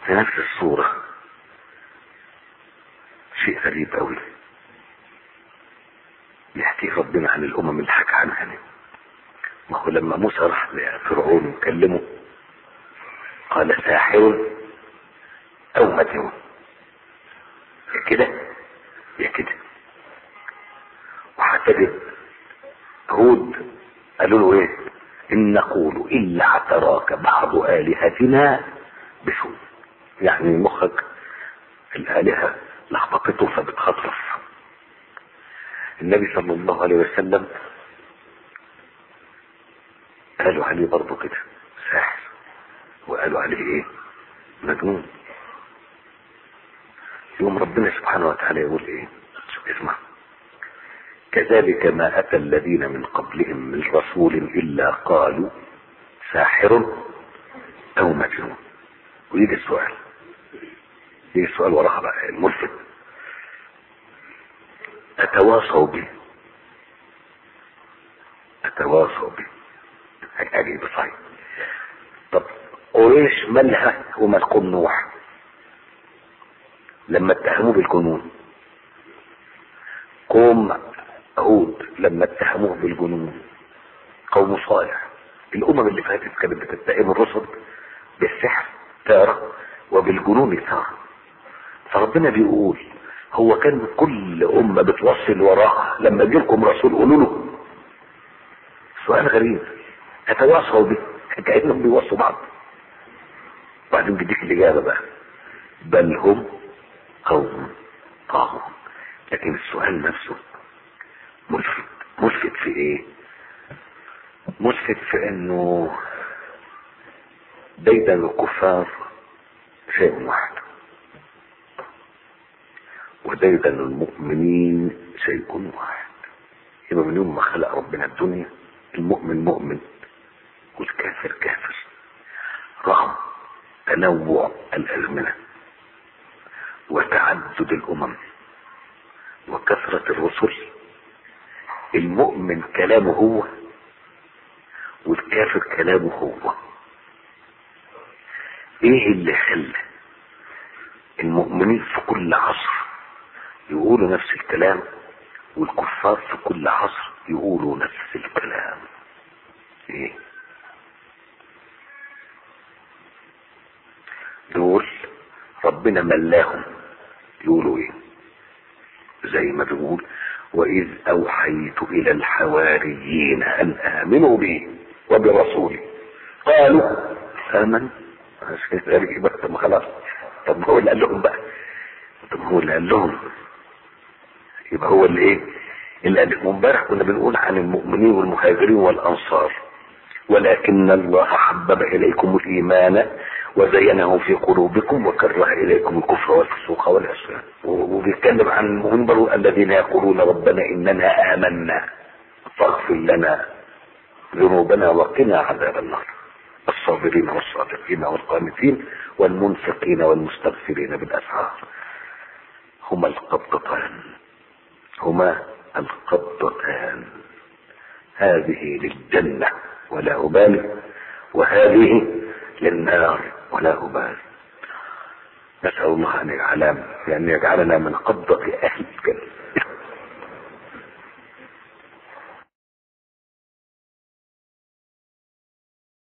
في نفس الصورة شيء غريب قوي يحكي ربنا عن الامم اللي حكى عنها دي ما هو لما موسى راح لفرعون وكلمه قال ساحر او مجنون يا كده يا كده وهتجد هود قالوا له ايه ان نقول الا اعتراك بعض الهتنا بسوء يعني مخك الالهه لخبطته فبتخطرف النبي صلى الله عليه وسلم قالوا عليه برضه كده ساحر وقالوا عليه ايه مجنون يوم ربنا سبحانه وتعالى يقول ايه شوف اسمع كذلك ما اتى الذين من قبلهم من رسول الا قالوا ساحر او مجنون ويجي السؤال يجي السؤال وراها بقى الملفت اتواصوا به اتواصوا به اجيب صحيح طب قريش مالها ومال قوم نوح لما اتهموه بالجنون قوم هود لما اتهموه بالجنون قوم صالح الامم اللي فاتت كانت بتتهم الرسل بالسحر تارة وبالجنون تارة فربنا بيقول هو كان كل امة بتوصل وراها لما يجيلكم رسول قولوا له سؤال غريب اتواصوا به كأنهم بيوصوا بعض وبعدين بديك الاجابة بقى بل هم قوم طاغون لكن السؤال نفسه ملفت ملفت في ايه ملفت في انه ديدن الكفار شيء واحد وديدن المؤمنين شيء واحد يبقى من يوم ما خلق ربنا الدنيا المؤمن مؤمن والكافر كافر رغم تنوع الازمنه وتعدد الامم وكثرة الرسل المؤمن كلامه هو والكافر كلامه هو ايه اللي خلى المؤمنين في كل عصر يقولوا نفس الكلام والكفار في كل عصر يقولوا نفس الكلام ايه دول ربنا ملاهم يقولوا ايه زي ما بيقول واذ اوحيت الى الحواريين ان امنوا بي وبرسولي قالوا امن غريب بقى طب خلاص طب هو اللي قال لهم بقى طب هو اللي قال لهم يبقى هو اللي ايه اللي قال لهم امبارح كنا بنقول عن المؤمنين والمهاجرين والانصار ولكن الله حبب اليكم الايمان وزينه في قلوبكم وكره اليكم الكفر والفسوق والعصيان وبيتكلم عن المؤمنين الذين يقولون ربنا اننا امنا فاغفر لنا ذنوبنا وقنا عذاب النار الصابرين والصادقين والقانتين والمنفقين والمستغفرين بالاسحار هما القبضتان هما القبضتان هذه للجنه ولا أبالي وهذه للنار ولا أبالي نسأل الله أن يجعلنا أن يجعلنا من قبضة أهل الجنة